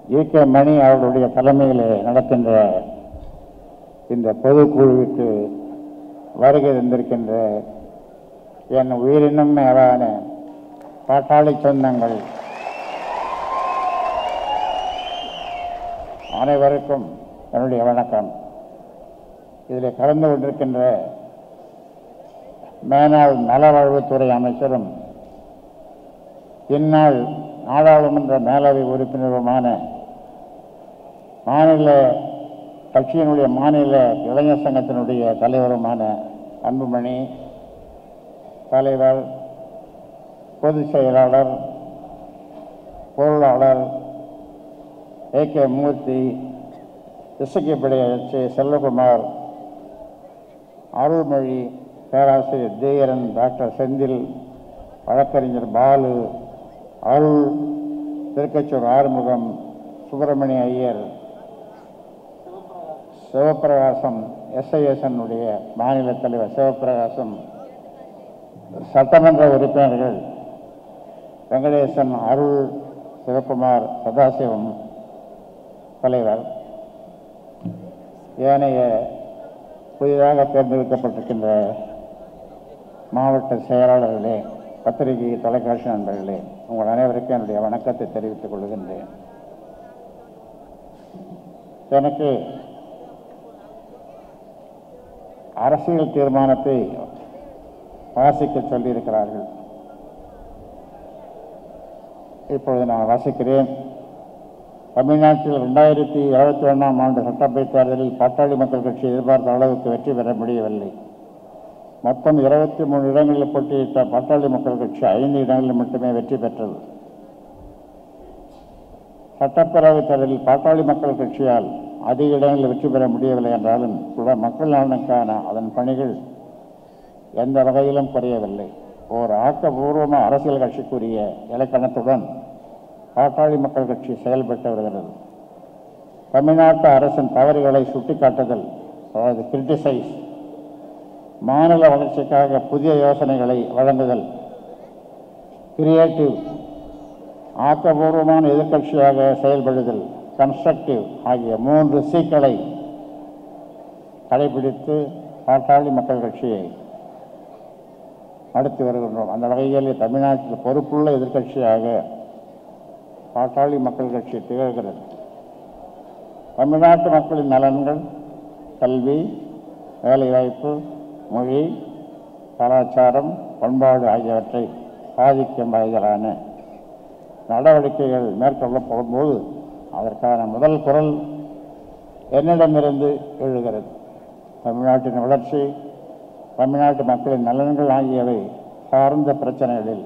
A K மணி அவர்களுடைய தலைமையில் நடக்கின்ற இந்த பொதுக்குழுவுக்கு வருகை தந்திருக்கின்ற என் உயிரினும் மேலான பாட்டாளி சொந்தங்கள் அனைவருக்கும் என்னுடைய வணக்கம் இதில் கலந்து கொண்டிருக்கின்ற மேனாள் நலவாழ்வுத்துறை அமைச்சரும் இந்நாள் நாடாளுமன்ற மேலவை உறுப்பினருமான மாநில கட்சியினுடைய மாநில இளைஞர் சங்கத்தினுடைய தலைவருமான அன்புமணி தலைவர் பொதுச் செயலாளர் பொருளாளர் ஏ கே மூர்த்தி இசைக்கப்படைய எச் செல்வகுமார் அருள்மொழி பேராசிரியர் ஜெயரன் டாக்டர் செந்தில் வழக்கறிஞர் பாலு அருள் திருக்கச்சூர் ஆறுமுகம் சுப்பிரமணிய ஐயர் சிவபிரகாசம் எஸ்ஐஎஸ்என்னுடைய மாநில தலைவர் சிவபிரகாசம் சட்டமன்ற உறுப்பினர்கள் வெங்கடேசன் அருள் சிவகுமார் சதாசிவம் தலைவர் ஏனைய புதிதாக தேர்ந்தெடுக்கப்பட்டிருக்கின்ற மாவட்ட செயலாளர்களே பத்திரிகை தொலைக்காட்சி நண்பர்களே உங்கள் அனைவருக்கும் என்னுடைய வணக்கத்தை தெரிவித்துக் கொள்கின்றேன் எனக்கு அரசியல் தீர்மானத்தை வாசிக்க சொல்லியிருக்கிறார்கள் இப்பொழுது நான் வாசிக்கிறேன் தமிழ்நாட்டில் ரெண்டாயிரத்தி இருபத்தி ஒன்றாம் ஆண்டு சட்டப்பேரவை தேர்தலில் பாட்டாளி மக்கள் கட்சி எதிர்பார்த்த அளவுக்கு வெற்றி பெற முடியவில்லை மொத்தம் இருபத்தி மூணு இடங்களில் போட்டியிட்ட பாட்டாளி மக்கள் கட்சி ஐந்து இடங்களில் மட்டுமே வெற்றி பெற்றது சட்டப்பேரவைத் தேர்தலில் பாட்டாளி மக்கள் கட்சியால் அதிக இடங்களில் வெற்றி பெற முடியவில்லை என்றாலும் கூட மக்கள் நலனுக்கான அதன் பணிகள் எந்த வகையிலும் குறையவில்லை ஓர் ஆக்கப்பூர்வமான அரசியல் கட்சிக்குரிய இலக்கணத்துடன் பாட்டாளி மக்கள் கட்சி செயல்பட்டு வருகிறது தமிழ்நாட்டு அரசின் தவறுகளை சுட்டிக்காட்டுதல் அதாவது கிரிட்டிசைஸ் மாநில வளர்ச்சிக்காக புதிய யோசனைகளை வழங்குதல் கிரியேட்டிவ் ஆக்கப்பூர்வமான எதிர்க்கட்சியாக செயல்படுதல் கன்ஸ்ட்ரக்டிவ் ஆகிய மூன்று சீக்களை கடைபிடித்து பாட்டாளி மக்கள் கட்சியை நடத்தி வருகின்றோம் அந்த வகையில் தமிழ்நாட்டில் பொறுப்புள்ள எதிர்க்கட்சியாக பாட்டாளி மக்கள் கட்சி திகழ்கிறது தமிழ்நாட்டு மக்களின் நலன்கள் கல்வி வேலைவாய்ப்பு மொழி கலாச்சாரம் பண்பாடு ஆகியவற்றை சாதிக்கும் வகையிலான நடவடிக்கைகள் மேற்கொள்ளப்படும் போது அதற்கான முதல் குரல் என்னிடமிருந்து எழுகிறது தமிழ்நாட்டின் வளர்ச்சி தமிழ்நாட்டு மக்களின் நலன்கள் ஆகியவை சார்ந்த பிரச்சனைகளில்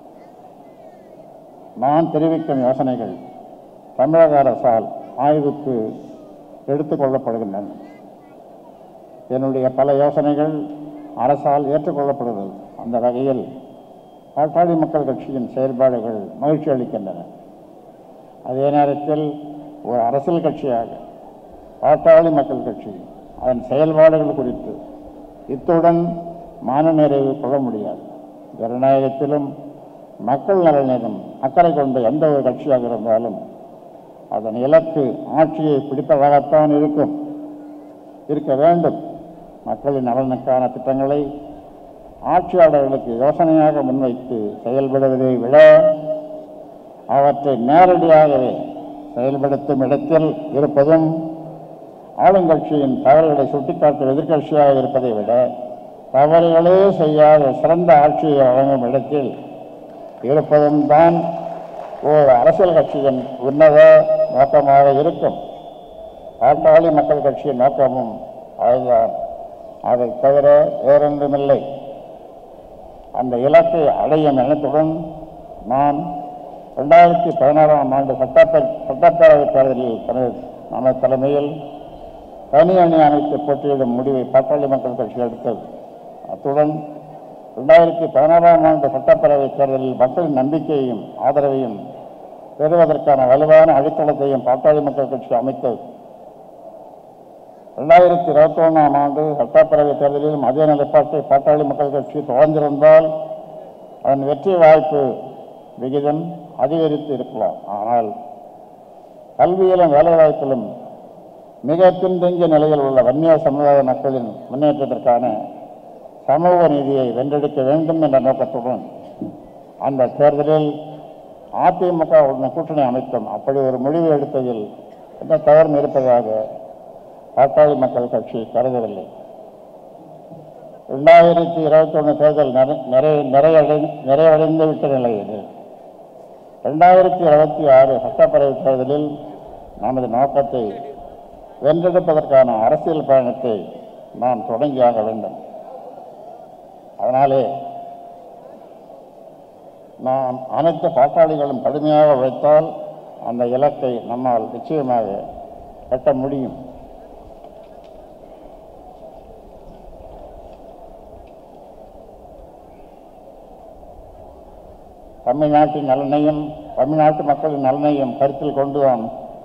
நான் தெரிவிக்கும் யோசனைகள் தமிழக அரசால் ஆய்வுக்கு எடுத்துக்கொள்ளப்படுகின்றன என்னுடைய பல யோசனைகள் அரசால் ஏற்றுக்கொள்ளப்படுகிறது அந்த வகையில் பாட்டாளி மக்கள் கட்சியின் செயல்பாடுகள் மகிழ்ச்சி அளிக்கின்றன அதே நேரத்தில் ஒரு அரசியல் கட்சியாக பாட்டாளி மக்கள் கட்சி அதன் செயல்பாடுகள் குறித்து இத்துடன் மானநிறைவு கொள்ள முடியாது ஜனநாயகத்திலும் மக்கள் நலனிலும் அக்கறை கொண்ட எந்த ஒரு கட்சியாக இருந்தாலும் அதன் இலக்கு ஆட்சியை பிடிப்பதாகத்தான் இருக்கும் இருக்க வேண்டும் மக்களின் நலனுக்கான திட்டங்களை ஆட்சியாளர்களுக்கு யோசனையாக முன்வைத்து செயல்படுவதை விட அவற்றை நேரடியாகவே செயல்படுத்தும் இடத்தில் இருப்பதும் ஆளுங்கட்சியின் தவறுகளை சுட்டிக்காட்டும் எதிர்க்கட்சியாக இருப்பதை விட தவறுகளே செய்யாத சிறந்த ஆட்சியை வழங்கும் இடத்தில் இருப்பதும் தான் ஓர் அரசியல் கட்சியின் உன்னத நோக்கமாக இருக்கும் பாட்டாளி மக்கள் கட்சியின் நோக்கமும் அதுதான் அதை தவிர வேறொன்றுமில்லை அந்த இலக்கை அடையும் எண்ணத்துடன் நான் ரெண்டாயிரத்தி பதினாறாம் ஆண்டு சட்டப்பே சட்டப்பேரவைத் தேர்தலில் தனது நமது தலைமையில் தனி அணி அமைத்து போட்டியிடும் முடிவை பாட்டாளி மக்கள் கட்சி எடுத்தது அத்துடன் ரெண்டாயிரத்தி பதினாறாம் ஆண்டு சட்டப்பேரவைத் தேர்தலில் மக்களின் நம்பிக்கையையும் ஆதரவையும் பெறுவதற்கான வலுவான அடித்தளத்தையும் பாட்டாளி மக்கள் கட்சி அமைத்தது ரெண்டாயிரத்தி இருபத்தி ஒன்றாம் ஆண்டு சட்டப்பேரவைத் தேர்தலிலும் அதே நிலைப்பாட்டை பாட்டாளி மக்கள் கட்சி தொடர்ந்திருந்தால் அதன் வெற்றி வாய்ப்பு விகிதம் அதிகரித்து இருக்கலாம் ஆனால் கல்வியிலும் வேலைவாய்ப்பிலும் மிக பின்தங்கிய நிலையில் உள்ள வன்னிய சமுதாய மக்களின் முன்னேற்றத்திற்கான சமூக நீதியை வென்றெடுக்க வேண்டும் என்ற நோக்கத்துடன் அந்த தேர்தலில் அதிமுக உடன் கூட்டணி அமைக்கும் அப்படி ஒரு முடிவு எடுத்ததில் எந்த தவறும் இருப்பதாக பாட்டாளி மக்கள் கட்சி கருதவில்லை ரெண்டாயிரத்தி இருபத்தி ஒன்று தேர்தல் நிறை- நிறை நிறைவடை நிறைவடைந்து விட்ட நிலையில் ரெண்டாயிரத்தி இருபத்தி ஆறு சட்டப்பேரவை தேர்தலில் நமது நோக்கத்தை வென்றெடுப்பதற்கான அரசியல் பயணத்தை நாம் தொடங்கியாக வேண்டும் அதனாலே நாம் அனைத்து பாட்டாளிகளும் கடுமையாக உழைத்தால் அந்த இலக்கை நம்மால் நிச்சயமாக எட்ட முடியும் தமிழ்நாட்டின் நலனையும் தமிழ்நாட்டு மக்களின் நலனையும் கருத்தில் கொண்டுதான்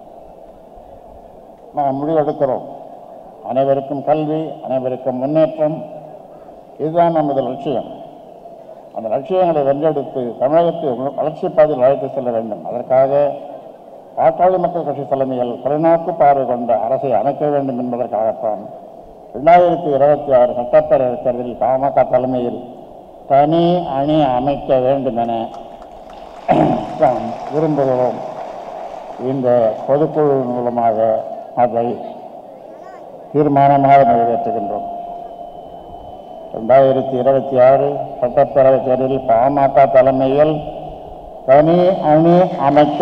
நாம் முடிவெடுக்கிறோம் அனைவருக்கும் கல்வி அனைவருக்கும் முன்னேற்றம் இதுதான் நமது லட்சியம் அந்த லட்சியங்களை வென்றெடுத்து தமிழகத்தை வளர்ச்சி பாதையில் அழைத்து செல்ல வேண்டும் அதற்காக பாட்டாளி மக்கள் கட்சி தலைமையில் தொலைநோக்கு பார்வை கொண்ட அரசை அமைக்க வேண்டும் என்பதற்காகத்தான் ரெண்டாயிரத்தி இருபத்தி ஆறு சட்டப்பேரவை தேர்தலில் பாமக தலைமையில் தனி அணி அமைக்க வேண்டும் என நாம் விரும்புகிறோம் இந்த பொதுக்குழு மூலமாக அதை தீர்மானமாக நிறைவேற்றுகின்றோம் ரெண்டாயிரத்தி இருபத்தி ஆறு சட்டப்பேரவை தேர்தலில் பாமக தலைமையில் தனி அணி அமைக்க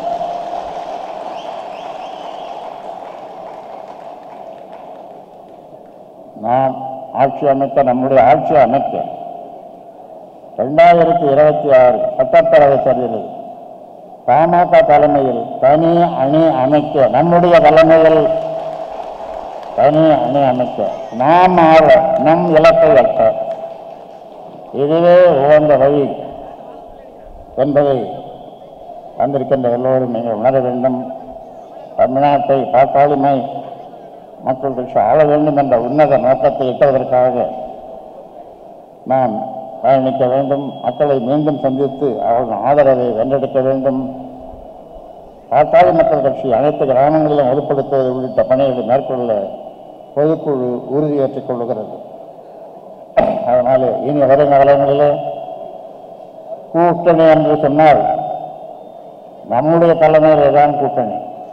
நாம் ஆட்சி அமைக்க நம்முடைய ஆட்சி அமைக்க ரெண்டாயிரத்தி இருபத்தி ஆறு சட்டப்பேரவை தேர்தலில் பாமக தலைமையில் தனி அணி அமைக்க நம்முடைய தலைமையில் தனி அணி அமைக்க நாம் ஆள நம் இலக்கை எட்ட இதுவே உகந்த வழி என்பதை வந்திருக்கின்ற எல்லோரும் நீங்கள் உணர வேண்டும் தமிழ்நாட்டை பாட்டாளிமை மக்கள் கட்சி ஆள வேண்டும் என்ற உன்னத நோக்கத்தை எட்டுவதற்காக நாம் பயணிக்க வேண்டும் மக்களை மீண்டும் சந்தித்து அவர்களின் ஆதரவை வென்றெடுக்க வேண்டும் பாட்டாளி மக்கள் கட்சி அனைத்து கிராமங்களிலும் வலுப்படுத்துவது உள்ளிட்ட பணிகளை மேற்கொள்ள பொதுக்குழு உறுதியேற்றுக் கொள்கிறது அதனால இனி வருங்காலங்களிலே கூட்டணி என்று சொன்னால் நம்முடைய தலைமையிலே தான் கூட்டணி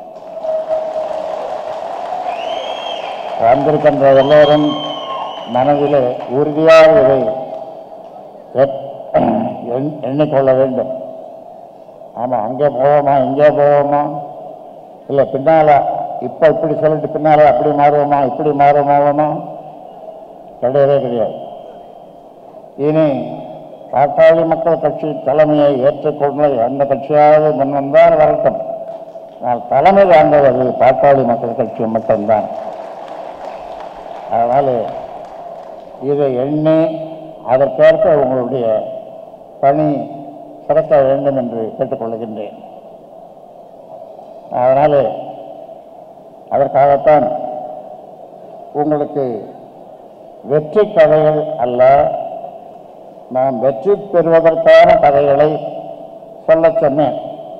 வந்திருக்கின்ற எல்லோரும் மனதிலே உறுதியாக இதை எட்- எண்- எண்ணிக்கொள்ள வேண்டும் ஆமாம் அங்கே போவோமா இங்கே போவோமா இல்லை பின்னால் இப்போ இப்படி சொல்லிட்டு பின்னால் அப்படி மாறுவோமா இப்படி மாறுவோமா கிடையவே கிடையாது இனி பாட்டாளி மக்கள் கட்சி தலைமையை ஏற்றுக்கொண்டு எந்த கட்சியாவது முன் வந்தால் வரட்டும் நான் தலைமை தாங்குவது பாட்டாளி மக்கள் கட்சி மட்டும்தான் அதனால் இதை எண்ணி அதற்கேற்ப உங்களுடைய பணி சிறக்க வேண்டும் என்று கேட்டுக்கொள்கின்றேன் அதனால் அதற்காகத்தான் உங்களுக்கு வெற்றி கதைகள் அல்ல நாம் வெற்றி பெறுவதற்கான கதைகளை சொல்லச் சொன்னேன்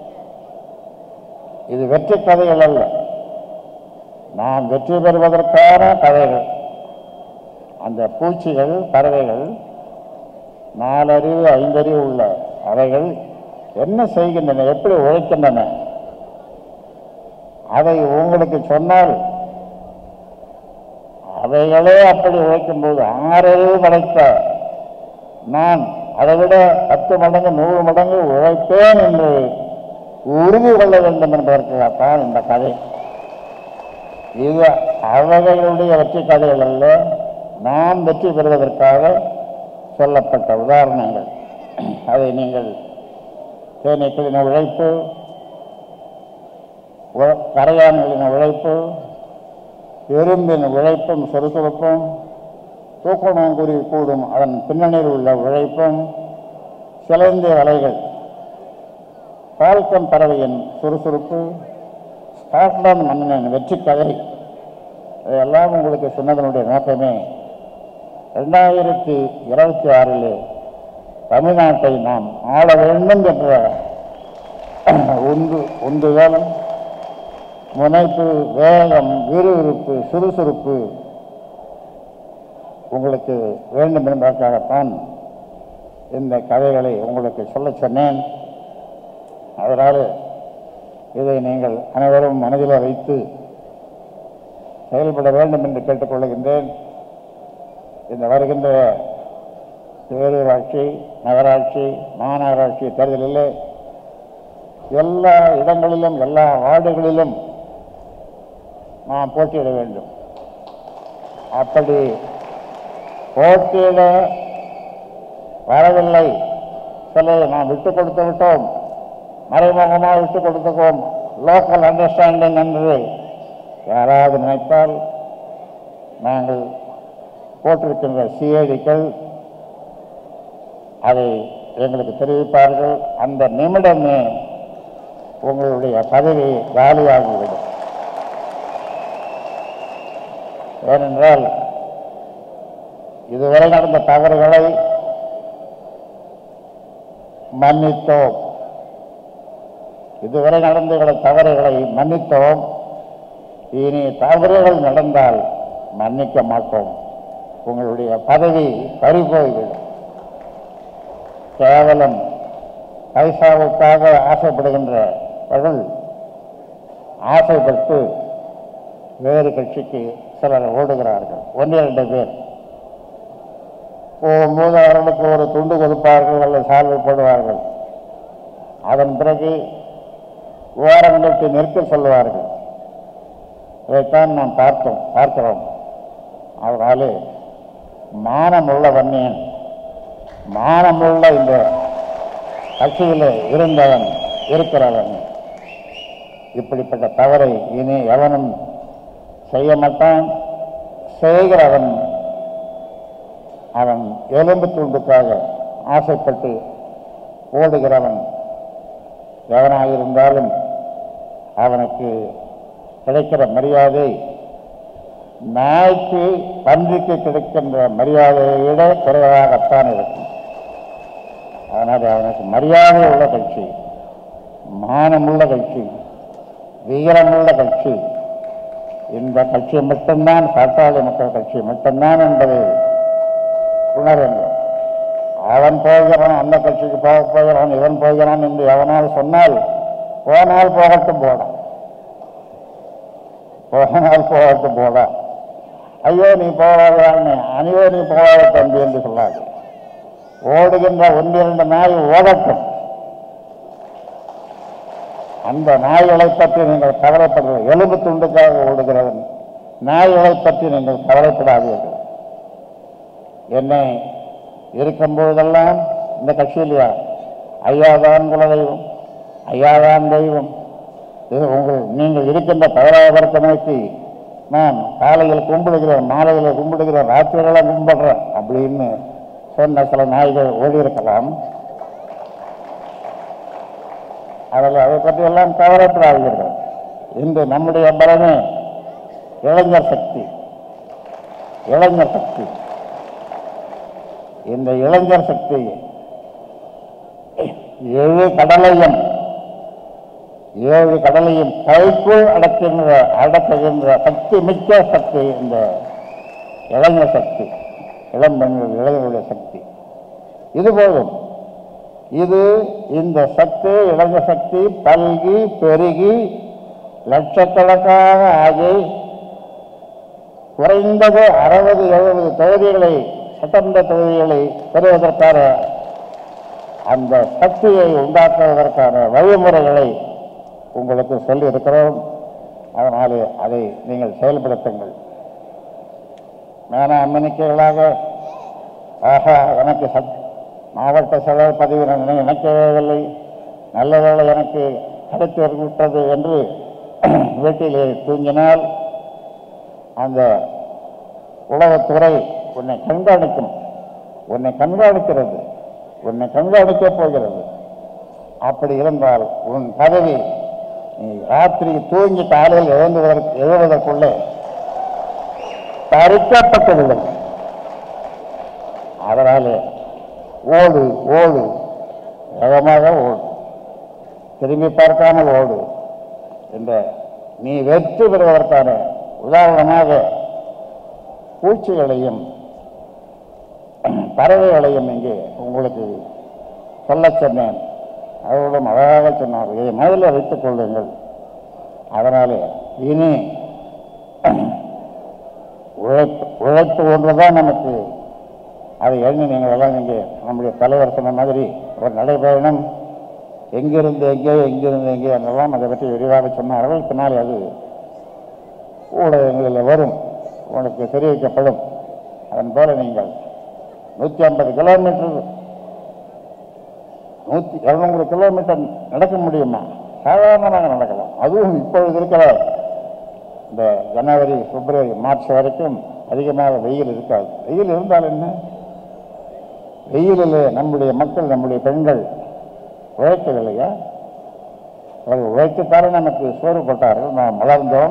இது வெற்றி கதைகள் அல்ல நாம் வெற்றி பெறுவதற்கான கதைகள் அந்த பூச்சிகள் பறவைகள் நாலறிவு ஐந்தறிவு உள்ள அவைகள் என்ன செய்கின்றன எப்படி உழைக்கின்றன அதை உங்களுக்கு சொன்னால் அவைகளே அப்படி உழைக்கும்போது ஆறறிவு படைத்த நான் அதை விட பத்து மடங்கு நூறு மடங்கு உழைப்பேன் என்று உறுதி கொள்ள வேண்டும் என்பதற்காகத்தான் இந்த கதை இது அவைகளுடைய வெற்றி கதைகள் அல்ல நாம் வெற்றி பெறுவதற்காக சொல்லப்பட்ட உதாரணங்கள் அதை நீங்கள் தேனீக்களின் உழைப்பு உ- கரையான்களின் உழைப்பு எறும்பின் உழைப்பும் சுறுசுறுப்பும் தூக்கணங்குருவி கூடும் அதன் பின்னணியில் உள்ள உழைப்பும் சிலந்திய வலைகள் பால்கன் பறவையின் சுறுசுறுப்பு ஸ்காட்லாந்து மன்னனின் வெற்றி கதை இதெல்லாம் உங்களுக்கு சொன்னதனுடைய நோக்கமே ரெண்டாயிரத்தி இருபத்தி ஆறிலே தமிழ்நாட்டை நாம் ஆள வேண்டும் என்ற உந்து உந்துதல் முனைப்பு வேகம் விறுவிறுப்பு சுறுசுறுப்பு உங்களுக்கு வேண்டும் என்பதற்காகத்தான் இந்த கதைகளை உங்களுக்கு சொல்லச் சொன்னேன் அதனால் இதை நீங்கள் அனைவரும் மனதில் வைத்து செயல்பட வேண்டும் என்று கேட்டுக்கொள்கின்றேன் இந்த வருகின்ற பேரூராட்சி நகராட்சி மாநகராட்சி தேர்தலிலே எல்லா இடங்களிலும் எல்லா வார்டுகளிலும் நாம் போட்டியிட வேண்டும் அப்படி போட்டியிட வரவில்லை சிலரை நாம் விட்டுக் கொடுத்து விட்டோம் மறைமுகமாக விட்டுக் கொடுத்துக்கோம் லோக்கல் அண்டர்ஸ்டாண்டிங் என்று யாராவது நினைத்தால் நாங்கள் போட்டிருக்கின்ற சிஐடிக்கள் அதை எங்களுக்கு தெரிவிப்பார்கள் அந்த நிமிடமே உங்களுடைய பதவி காலியாகிவிடும் ஏனென்றால் இதுவரை நடந்த தவறுகளை மன்னித்தோம் இதுவரை நடந்த தவறுகளை மன்னித்தோம் இனி தவறுகள் நடந்தால் மன்னிக்க மாட்டோம் உங்களுடைய பதவி பறிபோய்விடும் கேவலம் பைசாவுக்காக ஆசைப்படுகின்றவர்கள் ஆசைப்பட்டு வேறு கட்சிக்கு சிலர் ஓடுகிறார்கள் ஒன்று இரண்டு பேர் போகும்போது அவர்களுக்கு ஒரு துண்டு கொடுப்பார்கள் அல்லது சால்வை போடுவார்கள் அதன் பிறகு ஓரங்களுக்கு நிற்க சொல்லுவார்கள் இதைத்தான் நாம் பார்த்தோம் பார்க்கிறோம் அதனாலே மானமுள்ள வன்னியன் மானமுள்ள இந்த கட்சியில் இருந்தவன் இருக்கிறவன் இப்படிப்பட்ட தவறை இனி எவனும் செய்ய மாட்டான் செய்கிறவன் அவன் எலும்பு துண்டுக்காக ஆசைப்பட்டு ஓடுகிறவன் எவனாக இருந்தாலும் அவனுக்கு கிடைக்கிற மரியாதை நாய்க்கு பன்றிக்கு கிடைக்கின்ற மரியாதையை விட குறைவாகத்தான் இருக்கும் அதனால் அவனுக்கு மரியாதை உள்ள கட்சி மானமுள்ள கட்சி வீரமுள்ள கட்சி இந்த கட்சி மட்டும்தான் பாட்டாளி மக்கள் கட்சி மட்டும்தான் என்பதை உணருங்கள் அவன் போகிறான் அந்த கட்சிக்கு போக போகிறான் இவன் போகிறான் என்று எவனால் சொன்னால் போனால் போகட்டும் போடான் போனால் போகட்டும் போடா ஐயோ நீ போவாதான்னு அனியோ நீ போவாத தம்பி என்று சொல்லாது ஓடுகின்ற ஒன்றிரண்டு நாய் ஓடட்டும் அந்த நாய்களை பற்றி நீங்கள் கவலைப்படுவது எலும்பு துண்டுக்காக ஓடுகிறவன் நாய்களை பற்றி நீங்கள் கவலைப்படாதீர்கள் என்னை இருக்கும்போதெல்லாம் இந்த கட்சியிலையா ஐயாதான் குலதெய்வம் ஐயாதான் தெய்வம் இது உங்கள் நீங்கள் இருக்கின்ற பதினாயிரத்தை நோக்கி நான் காலையில் கும்பிடுகிறேன் மாலையில் கும்பிடுகிறேன் ராத்திரியெல்லாம் கும்பிடுறேன் அப்படின்னு சொன்ன சில நாய்கள் ஓடி இருக்கலாம் அதில் அதை பற்றி எல்லாம் கவலைப்படாதீர்கள் இன்று நம்முடைய பலமே இளைஞர் சக்தி இளைஞர் சக்தி இந்த இளைஞர் சக்தி ஏழு கடலையும் ஏழு கடலையும் கைக்குள் அடக்கின்ற அடக்குகின்ற சக்தி மிக்க சக்தி இந்த இளைஞர் சக்தி இளம் பெண்கள் இளைஞர்களுடைய சக்தி இது போதும் இது இந்த சக்தி இளைஞர் சக்தி பல்கி பெருகி லட்சக்கணக்காக ஆகி குறைந்தது அறுபது எழுபது தொகுதிகளை சட்டமன்ற தொகுதிகளை பெறுவதற்கான அந்த சக்தியை உண்டாக்குவதற்கான வழிமுறைகளை உங்களுக்கு சொல்லி இருக்கிறோம் அதனாலே அதை நீங்கள் செயல்படுத்துங்கள் மேன எண்ணிக்கைகளாக ஆஹா எனக்கு சத் மாவட்ட செயலர் பதவி நான் நினைக்கவே நல்ல வேளை எனக்கு கிடைத்து விட்டது என்று வீட்டிலே தூங்கினால் அந்த உலகத்துறை உன்னை கண்காணிக்கும் உன்னை கண்காணிக்கிறது உன்னை கண்காணிக்கப் போகிறது அப்படி இருந்தால் உன் பதவி நீ ராத்திரி தூங்கி காலையில் எழுந்துவதற்கு எழுவதற்குள்ளே பறிக்கப்பட்டுவிடும் அதனாலே ஓடு ஓடு வேகமாக ஓடு திரும்பி பார்க்காமல் ஓடு என்ற நீ வெற்றி பெறுவதற்கான உதாரணமாக பூச்சிகளையும் பறவைகளையும் இங்கே உங்களுக்கு சொல்லச் சொன்னேன் அவர்களும் அழகாக சொன்னார் இதை மனதில் வைத்துக் கொள்ளுங்கள் அதனாலே இனி உழைப்பு உழைப்பு ஒன்றுதான் நமக்கு அதை எண்ணி நீங்கள் எல்லாம் இங்கே நம்முடைய தலைவர் சொன்ன மாதிரி ஒரு நடைபயணம் எங்கிருந்து எங்கே எங்கிருந்து எங்கே என்றெல்லாம் அதை பற்றி விரிவாக சொன்னார்கள் பின்னால் அது ஊடகங்களில் வரும் உங்களுக்கு தெரிவிக்கப்படும் அதன் போல நீங்கள் நூற்றி ஐம்பது கிலோமீட்டர் நூற்றி இரநூறு கிலோமீட்டர் நடக்க முடியுமா சாதாரணமாக நடக்கலாம் அதுவும் இப்பொழுது இருக்கிற இந்த ஜனவரி பிப்ரவரி மார்ச் வரைக்கும் அதிகமாக வெயில் இருக்காது வெயில் இருந்தால் என்ன வெயிலில் நம்முடைய மக்கள் நம்முடைய பெண்கள் உழைக்கவில்லையா அவர்கள் உழைத்துத்தானே நமக்கு சோறு போட்டார்கள் நாம் வளர்ந்தோம்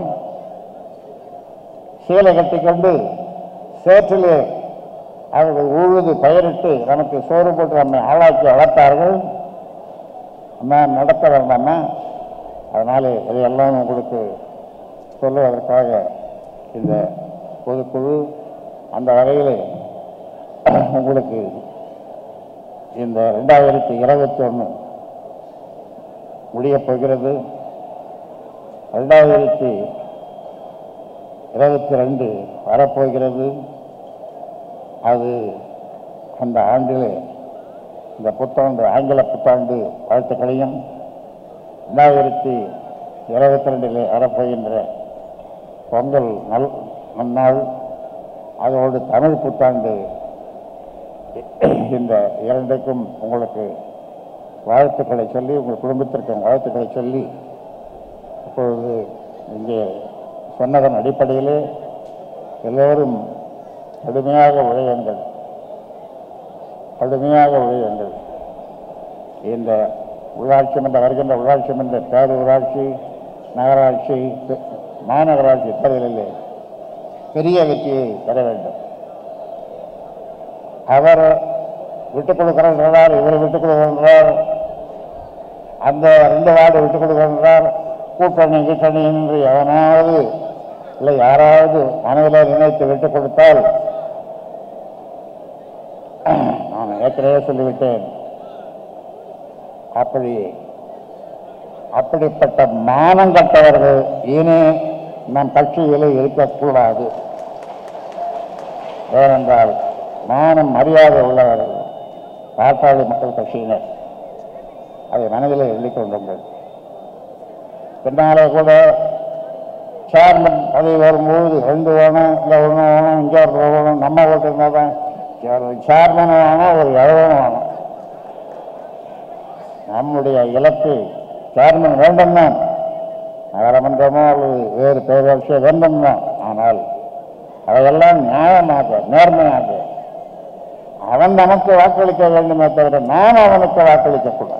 சீலை கட்டிக்கொண்டு சேற்றிலே அவர்கள் உழுது பயிரிட்டு நமக்கு சோறு போட்டு நம்மை ஆளாக்கி வளர்த்தார்கள் நாம் நடத்த வேண்டாமா அதனாலே இதையெல்லாம் உங்களுக்கு சொல்லுவதற்காக இந்த பொதுக்குழு அந்த வகையில் உங்களுக்கு இந்த ரெண்டாயிரத்தி இருபத்தி ஒன்று முடியப் போகிறது ரெண்டாயிரத்தி இருபத்தி ரெண்டு வரப்போகிறது அது அந்த ஆண்டிலே இந்த புத்தாண்டு ஆங்கில புத்தாண்டு வாழ்த்துக்களையும் ரெண்டாயிரத்தி இருபத்தி ரெண்டிலே வரப்போகின்ற பொங்கல் நல் நன்னாள் அதோடு தமிழ் புத்தாண்டு இந்த இரண்டுக்கும் உங்களுக்கு வாழ்த்துக்களை சொல்லி உங்கள் குடும்பத்திற்கும் வாழ்த்துக்களை சொல்லி இப்பொழுது இங்கே சொன்னதன் அடிப்படையிலே எல்லோரும் கடுமையாக உழையுங்கள் கடுமையாக உழையுங்கள் இந்த உள்ளாட்சி மன்ற வருகின்ற உள்ளாட்சி மன்ற பேரூராட்சி நகராட்சி பெ- மாநகராட்சி தேர்தலிலே பெரிய வெற்றியை பெற வேண்டும் அவர் விட்டுக் கொடுக்கிறார் இவர் விட்டுக் கொடுக்கிறார் அந்த ரெண்டு வார்டு விட்டுக் கொடுக்கிறார் கூட்டணி கீட்டணி என்று எவனாவது இல்லை யாராவது மனதில் நினைத்து விட்டுக் கொடுத்தால் நான் ஏற்கனவே சொல்லிவிட்டேன் அப்படி அப்படிப்பட்ட மானம் கட்டவர்கள் இனி நம் கட்சியிலே இருக்கக்கூடாது ஏனென்றால் மானம் மரியாதை உள்ளவர்கள் பாட்டாளி மக்கள் கட்சியினர் அதை மனதில் எண்ணிக்கொண்டுங்கள் பின்னாலே கூட சேர்மன் பதவி வரும்போது ரெண்டு வேணும் இல்லை ஒன்று வேணும் இங்கே ஒரு வேணும் நம்ம ஓட்டு இருந்தால் தான் சேர்மன் வேணும் ஒரு எழுவனும் வேணும் நம்முடைய இலக்கு சேர்மன் வேண்டும் தான் நகரமன்றமோ அல்லது வேறு பேரரசோ வேண்டும் தான் ஆனால் அதையெல்லாம் நியாயமாக நேர்மையாக அவன் நமக்கு வாக்களிக்க வேண்டுமே தவிர நாம் அவனுக்கு வாக்களிக்க கூடாது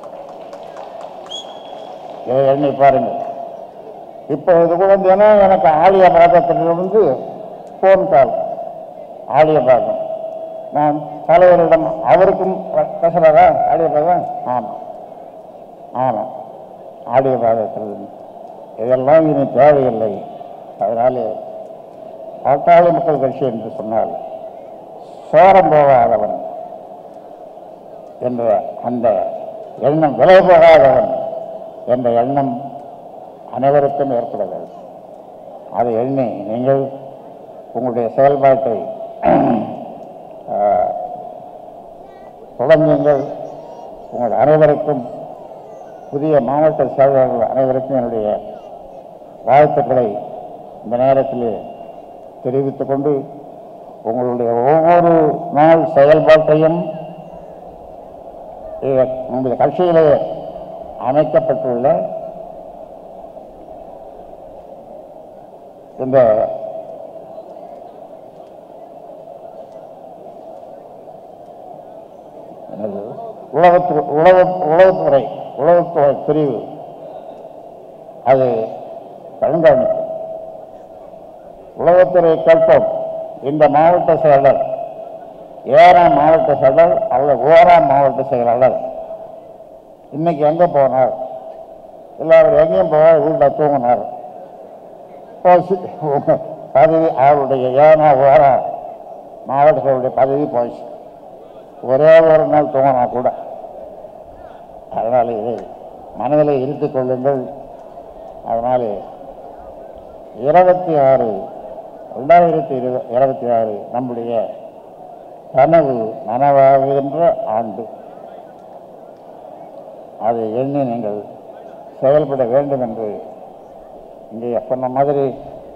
இதை எண்ணி பாருங்கள் இப்பொழுது கூட தினம் எனக்கு ஆலிய பாதத்திலிருந்து ஃபோன் கால் ஆலிய பாதம் நான் தலைவரிடம் அவருக்கும் பேசுகிறாரா ஆலிய பாதம் ஆமாம் ஆமாம் ஆடிய பாதத்திலிருந்து இதெல்லாம் இனி தேவையில்லை அதனாலே பாட்டாளி மக்கள் கட்சி என்று சொன்னால் சோரம் போகாதவன் என்ற அந்த எண்ணம் விலை போகாதவன் என்ற எண்ணம் அனைவருக்கும் ஏற்பட வேண்டும் அதை எண்ணி நீங்கள் உங்களுடைய செயல்பாட்டை ஆஹ், தொடங்குங்கள் உங்கள் அனைவருக்கும் புதிய மாவட்ட செயலாளர்கள் அனைவருக்கும் என்னுடைய வாழ்த்துக்களை இந்த நேரத்தில் தெரிவித்துக் கொண்டு உங்களுடைய ஒவ்வொரு நாள் செயல்பாட்டையும் இ- உங்களுடைய கட்சியிலே அமைக்கப்பட்டுள்ள இந்த என்னது? உளவுத்து உளவு உளவுத்துறை உளவுத்துறை பிரிவு அது கண்காணிக்கும் உளவுத்துறை கேட்போம் இந்த மாவட்ட செயலர் ஏறாம் மாவட்ட செயலர் அல்லது ஓராம் மாவட்ட செயலாளர் இன்னைக்கு எங்கே போனார் இல்லை அவர் எங்கேயும் போக வீட்டில் தூங்கினார் போச்சு உங்க பதவி அவருடைய ஏனா ஓர மாவட்டங்களுடைய பதவி போச்சு ஒரே ஒரு நாள் தூங்கினா கூட அதனால் இதை மனதில் இருத்திக் கொள்ளுங்கள் அதனால் இருபத்தி ஆறு ரெண்டாயிரத்தி இரு இருபத்தி ஆறு நம்முடைய கனவு நனவாகுகின்ற ஆண்டு அதை எண்ணி நீங்கள் செயல்பட வேண்டும் என்று இங்கே சொன்ன மாதிரி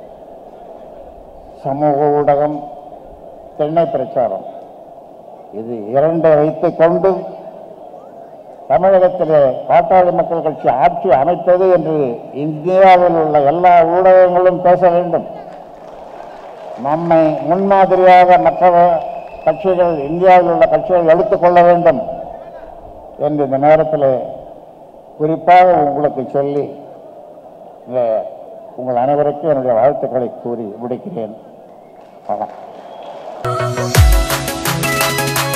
சமூக ஊடகம் தென்னை பிரச்சாரம் இது இரண்டை வைத்துக் கொண்டு தமிழகத்திலே பாட்டாளி மக்கள் கட்சி ஆட்சி அமைத்தது என்று இந்தியாவில் உள்ள எல்லா ஊடகங்களும் பேச வேண்டும் நம்மை முன்மாதிரியாக மற்ற கட்சிகள் இந்தியாவில் உள்ள கட்சிகள் எடுத்துக்கொள்ள வேண்டும் என்று இந்த நேரத்தில் குறிப்பாக உங்களுக்கு சொல்லி இந்த உங்கள் அனைவருக்கும் என்னுடைய வாழ்த்துக்களை கூறி முடிக்கிறேன் வணக்கம்